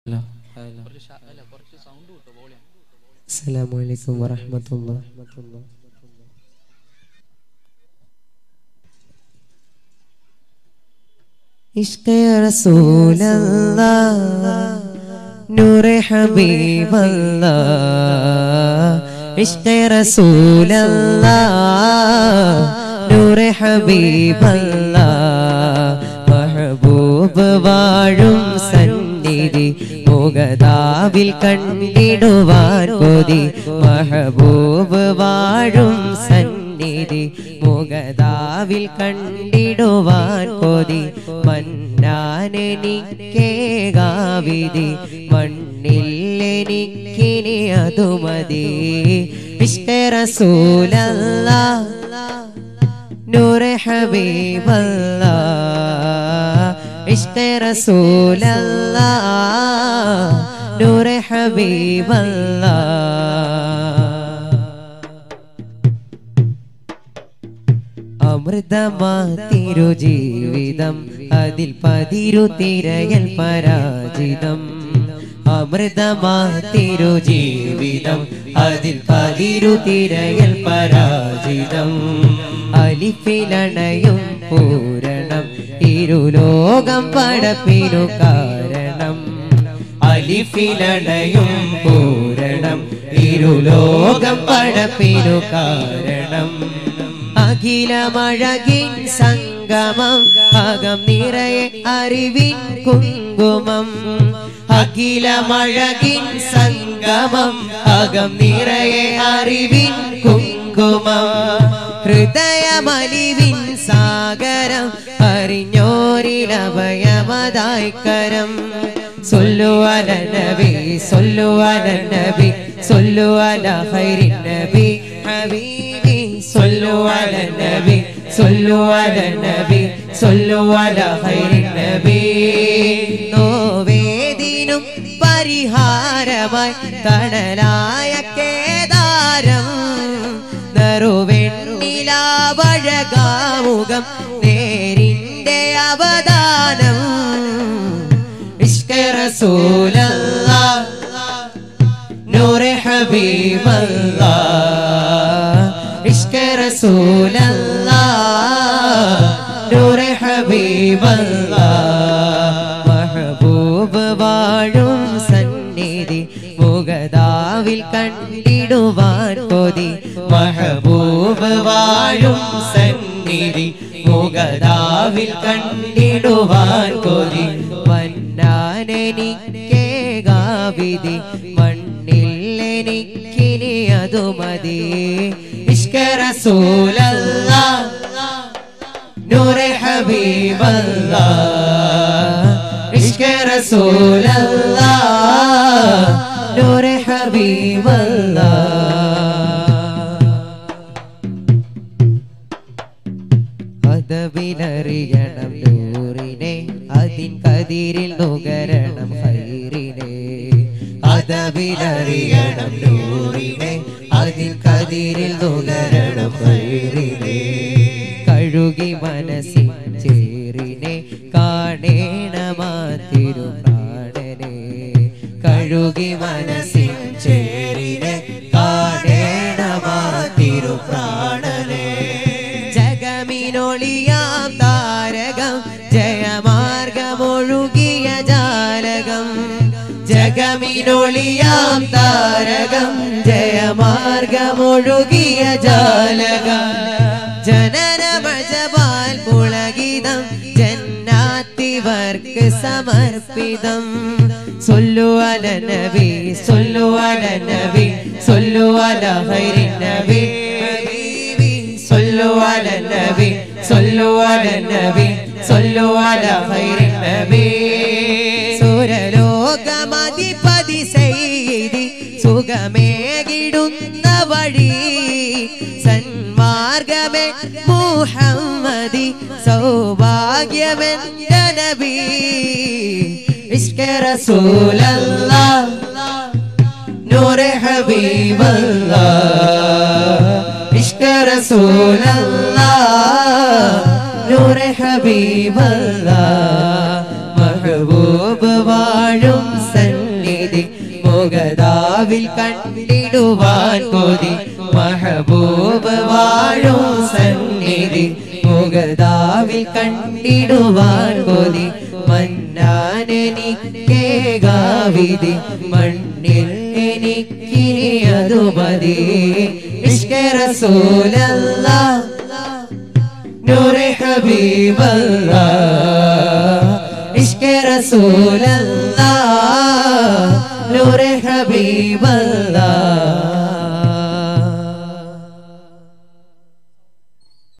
hello അസ്സലാമു അലൈക്കും വറഹ്മത്തുള്ളാഹി ഇഷ്ക റസൂലല്ലാഹ് നൂറെ ഹബീബല്ലാഹ് ഇഷ്ക റസൂലല്ലാഹ് നൂറെ ഹബീബല്ലാഹ് മഹബൂബ് വാഴും സന്നിധി മുഗതാവിൽ കണ്ടിടുവാൻ കൊതി മഹബൂബ് വാഴും സന്നിധി മുഗതാവിൽ കണ്ടിടുവാൻ കൊതി മന്നാനെനിക്കേകാവിധി മണ്ണിൽ എനിക്കിനി അതു മതി ഇഷ്ക റസൂലല്ലാ നൂറെ ഹബീബല്ലാ ഇഷ്ക റസൂലല്ലാ നൂറെ ഹബീബല്ലാ അമൃതമാ തിരുജീവിതം അതിൽ പതിരു തിരയൽ പരാജിതം അമൃതമാ തിരുജീവിതം അതിൽ പതിരു തിരയൽ പരാജിതം അലിഫിലണയും പൂരണം ഇരുലോകം പടപ്പിനു കാരണം അലിഫിലണയും പൂരണം ഇരുലോകം പടപ്പിനു കാരണം അഖിലമഴകിൻ സംഗമം അകം നിറയെ അറിവിൻ കുങ്കുമം അഖിലമഴകിൻ സംഗമം അകം നിറയെ അറിവിൻ കുങ്കുമം ഹൃദയമലിവിൻ സാഗരം അറിഞ്ഞോരിലഭയമതായി കരം സൊല്ലുവല നബി സൊല്ലുവല നബി സൊല്ലുവല ഹൈരിൻ നബി ഹബീബി സൊല്ലുവല നബി സൊല്ലുവല നബി സൊല്ലുവല ഹൈരിൻ നബി നോവേദിനും പരിഹാരമായി തണലായ കേദാരം നറുവെണ്ണിലാവഴകാമുഖം നേരിന്റെ അവദാനം ഇഷ്ക റസൂലല്ലാ നൂറെ ഹബീബല്ലാ ഇഷ്ക റസൂലല്ലാ നൂറെ ഹബീബല്ലാ മഹബൂബ് വാഴും സന്നിധി മുഗതാവിൽ കണ്ടിടുവാൻ കൊതി മഹബൂബ് വാഴും സന്നിധി മുഗതാവിൽ കണ്ടിടുവാൻ കൊതി മന്നാനെനിക്കേകാവിധി മണ്ണിൽ എനിക്കിനി അതു മതി ഇഷ്ക റസൂലല്ലാ നൂറെ ഹബീബല്ലാ ഇഷ്ക റസൂലല്ലാ നൂറെ ഹബീബല്ലാ പദവിലറിയണം നൂറിനെ അതിൻ കതിരിൽ നുകരണം ഹൈറിനെ പദവിലറിയണം നൂറിനെ അതിൻ കതിരിൽ നുകരണം ഹൈറിനെ കഴുകി മനസ്സിൻ ചേറിനെ കാണേണമാ തിരുപ്രാണനെ കഴുകി മനസ്സിൻ ചേരിനെ കാണേണമാ തിരുപ്രാണനെ ജഗമിനൊളിയാം താരകം ജയമാർഗമൊഴുകിയ ജാലകം ജഗമിനൊളിയാം താരകം ജയമാർഗമൊഴുകിയ ജാലകം ജനനമജപാൽ പുളകിതം ജന്നാത്തിവർക്ക് സമർപ്പിതം സൊല്ലുവല നബി സൊല്ലുവല നബി സൊല്ലുവല ഹൈരിൻ നബി ഹബീബി സൊല്ലുവല നബി സൊല്ലുവല നബി സൊല്ലുവല ഹൈരിൻ നബി സുരലോകമധിപതി സൈതി സുഖമേകിടുന്ന വഴി സന്മാർഗമേ മുഹമ്മദി സൗഭാഗ്യമെന്ന നബി ഇഷ്ക റസൂലല്ലാ നൂറെ ഹബീബല്ലാ ഇഷ്ക റസൂലല്ലാ നൂറെ ഹബീബല്ലാ മഹബൂബ് വാഴും സൻ മുഗദാവിൽ കണ്ടിടുവാൻ കൊതി മഹബൂബ് വാഴും സന്നിധി മുഗദാവിൽ കണ്ടിടുവാൻ കൊതി മന്നാനെനിക്കേകാവിധി മണ്ണിൽ എനിക്കിനി അതു മതി ഇഷ്ക റസൂലല്ലാ നൂറെ ഹബീബല്ലാ ഇഷ്ക റസൂലല്ലാ നൂറെ ഹബീബല്ലാ